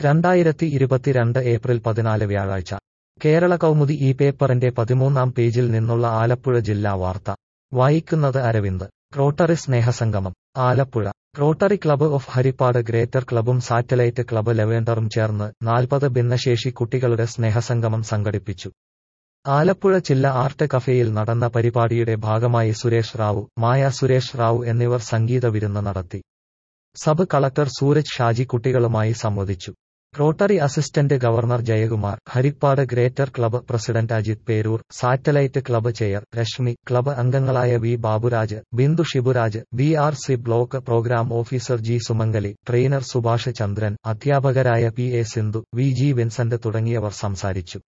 രണ്ടായിരത്തി ഇരുപത്തിരണ്ട് ഏപ്രിൽ പതിനാല് വ്യാഴാഴ്ച കേരള കൗമുദി ഈ പേപ്പറിന്റെ പതിമൂന്നാം പേജിൽ നിന്നുള്ള ആലപ്പുഴ ജില്ലാ വാർത്ത വായിക്കുന്നത് അരവിന്ദ് റോട്ടറി സ്നേഹസംഗമം Alappuzha rotary club of Haripad greater ക്ലബ്ബും സാറ്റലൈറ്റ് ക്ലബ്ബ് ലെവേണ്ടറും ചേർന്ന് നാൽപ്പത് ഭിന്നശേഷി കുട്ടികളുടെ സ്നേഹസംഗമം സംഘടിപ്പിച്ചു ആലപ്പുഴ ജില്ല ആർട്ട് കഫേയിൽ നടന്ന പരിപാടിയുടെ ഭാഗമായി സുരേഷ് റാവു മായ സുരേഷ് റാവു എന്നിവർ സംഗീത വിരുന്ന് നടത്തി സബ് കളക്ടർ സൂരജ് ഷാജി കുട്ടികളുമായി സംവദിച്ചു rotary assistant governor Jayakumar Haripad greater club president Ajith Perur satellite club chair Reshmi club അംഗങ്ങളായ V Baburaj Bindu Shiburaj B R C block programme officer G Sumangali trainer Subhash Chandran അധ്യാപകരായ P A Sindhu V G Vincent തുടങ്ങിയവർ സംസാരിച്ചു